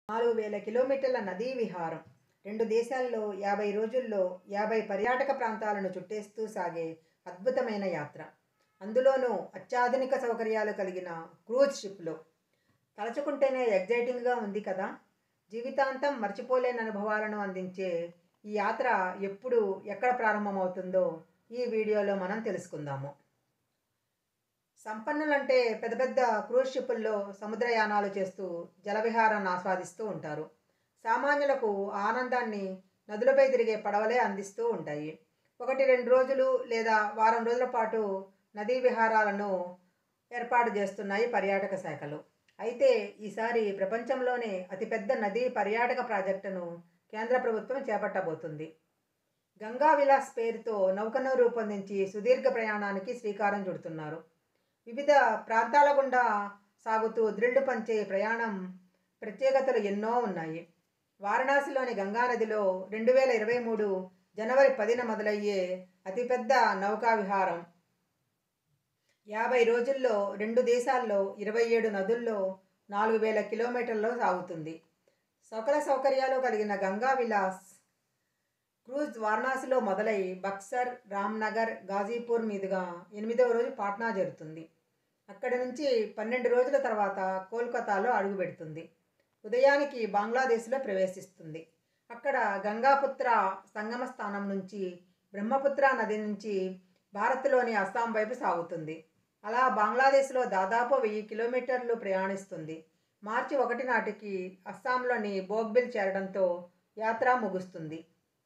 నాలుగు వేల కిలోమీటర్ల నదీ విహారం రెండు దేశాల్లో యాభై రోజుల్లో యాభై పర్యాటక ప్రాంతాలను చుట్టేస్తూ సాగే అద్భుతమైన యాత్ర అందులోనూ అత్యాధునిక సౌకర్యాలు కలిగిన క్రూజ్ షిప్లో తలచుకుంటేనే ఎగ్జైటింగ్గా ఉంది కదా జీవితాంతం మర్చిపోలేని అనుభవాలను అందించే ఈ యాత్ర ఎప్పుడు ఎక్కడ ప్రారంభమవుతుందో ఈ వీడియోలో మనం తెలుసుకుందాము సంపన్నులంటే పెద్ద పెద్ద క్రూజ్ షిప్పుల్లో సముద్రయానాలు చేస్తూ జలవిహారాన్ని ఆస్వాదిస్తూ ఉంటారు సామాన్యులకు ఆనందాన్ని నదులపై తిరిగే పడవలే అందిస్తూ ఉంటాయి ఒకటి రెండు రోజులు లేదా వారం రోజుల పాటు నదీ విహారాలను ఏర్పాటు చేస్తున్నాయి పర్యాటక శాఖలు అయితే ఈసారి ప్రపంచంలోనే అతిపెద్ద నదీ పర్యాటక ప్రాజెక్టును కేంద్ర ప్రభుత్వం చేపట్టబోతుంది గంగా విలాస్ పేరుతో నౌకను రూపొందించి సుదీర్ఘ ప్రయాణానికి శ్రీకారం చుడుతున్నారు వివిధ ప్రాంతాల గుండా సాగుతూ థ్రిల్లు పంచే ప్రయాణం ప్రత్యేకతలు ఎన్నో ఉన్నాయి వారణాసిలోని గంగానదిలో రెండు వేల ఇరవై మూడు జనవరి పదిన మొదలయ్యే అతిపెద్ద నౌకా విహారం యాభై రోజుల్లో రెండు దేశాల్లో ఇరవై ఏడు నదుల్లో నాలుగు వేల కిలోమీటర్లలో సాగుతుంది సకల సౌకర్యాలు కలిగిన గంగా విలాస్ క్రూజ్ వారణాసిలో మొదలై బక్సర్ రామ్నగర్ గాజీపూర్ మీదుగా ఎనిమిదవ రోజు పాట్నా చేరుతుంది అక్కడి నుంచి పన్నెండు రోజుల తర్వాత కోల్కతాలో అడుగుపెడుతుంది ఉదయానికి బంగ్లాదేశ్లో ప్రవేశిస్తుంది అక్కడ గంగాపుత్ర సంగమ స్థానం నుంచి బ్రహ్మపుత్ర నది నుంచి భారత్లోని అస్సాం వైపు సాగుతుంది అలా బంగ్లాదేశ్లో దాదాపు వెయ్యి కిలోమీటర్లు ప్రయాణిస్తుంది మార్చి ఒకటి నాటికి అస్సాంలోని బోగ్బిల్ చేరడంతో యాత్ర ముగుస్తుంది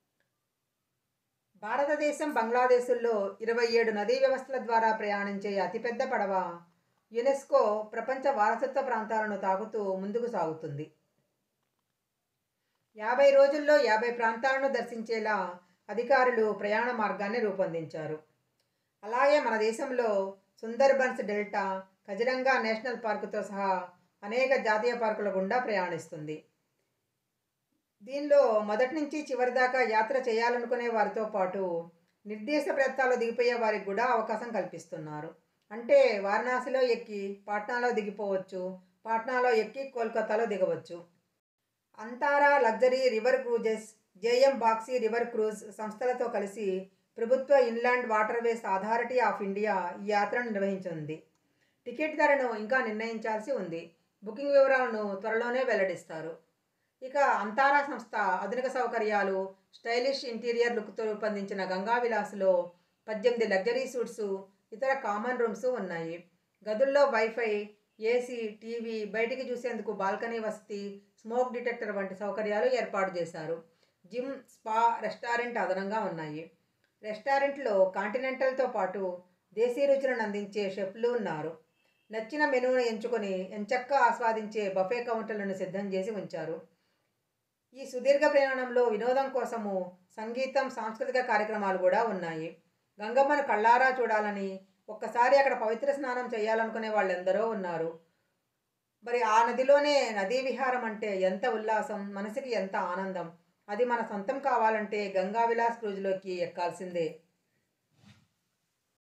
భారతదేశం బంగ్లాదేశుల్లో ఇరవై ఏడు నదీ వ్యవస్థల ద్వారా ప్రయాణించే అతిపెద్ద పడవ యునెస్కో ప్రపంచ వారసత్వ ప్రాంతాలను తాకుతూ ముందుకు సాగుతుంది యాభై రోజుల్లో యాభై ప్రాంతాలను దర్శించేలా అధికారులు ప్రయాణ మార్గాన్ని రూపొందించారు అలాగే మన దేశంలో సుందర్బన్స్ డెల్టా కజిరంగా నేషనల్ పార్కుతో సహా అనేక జాతీయ పార్కుల గుండా ప్రయాణిస్తుంది దీనిలో మొదటి నుంచి చివరి దాకా యాత్ర చేయాలనుకునే వారితో పాటు నిర్దేశ ప్రాంతాల్లో దిగిపోయే వారికి కూడా అవకాశం కల్పిస్తున్నారు అంటే వారణాసిలో ఎక్కి పాట్నాలో దిగిపోవచ్చు పాట్నాలో ఎక్కి కోల్కతాలో దిగవచ్చు Antara luxury river cruises JM Baxi river cruise సంస్థలతో కలిసి ప్రభుత్వ inland waterways authority of India ఈ యాత్రను నిర్వహించింది టికెట్ ధరను ఇంకా నిర్ణయించాల్సి ఉంది బుకింగ్ వివరాలను త్వరలోనే వెల్లడిస్తారు ఇక అంతారా సంస్థ ఆధునిక సౌకర్యాలు స్టైలిష్ ఇంటీరియర్ లుక్తో రూపొందించిన గంగా విలాస్లో పద్దెనిమిది లగ్జరీ సూట్స్ ఇతర కామన్ రూమ్స్ ఉన్నాయి గదుల్లో వైఫై ఏసీ టీవీ బయటికి చూసేందుకు బాల్కనీ వసతి స్మోక్ డిటెక్టర్ వంటి సౌకర్యాలు ఏర్పాటు చేశారు జిమ్ స్పా రెస్టారెంట్ అదనంగా ఉన్నాయి రెస్టారెంట్లో కాంటినెంటల్తో పాటు దేశీ రుచులను అందించే షెఫ్లు ఉన్నారు నచ్చిన మెనూను ఎంచుకొని ఎంచక్క ఆస్వాదించే బఫే కౌంటర్లను సిద్ధం చేసి ఉంచారు ఈ సుదీర్ఘ ప్రయాణంలో వినోదం కోసము సంగీతం సాంస్కృతిక కార్యక్రమాలు కూడా ఉన్నాయి గంగమ్మను కళ్ళారా చూడాలని ఒక్కసారి అక్కడ పవిత్ర స్నానం చేయాలనుకునే వాళ్ళెందరో ఉన్నారు మరి ఆ నదిలోనే నదీ విహారం అంటే ఎంత ఉల్లాసం మనసుకి ఎంత ఆనందం అది మన సొంతం కావాలంటే గంగా విలాస్ క్రూజ్లోకి ఎక్కాల్సిందే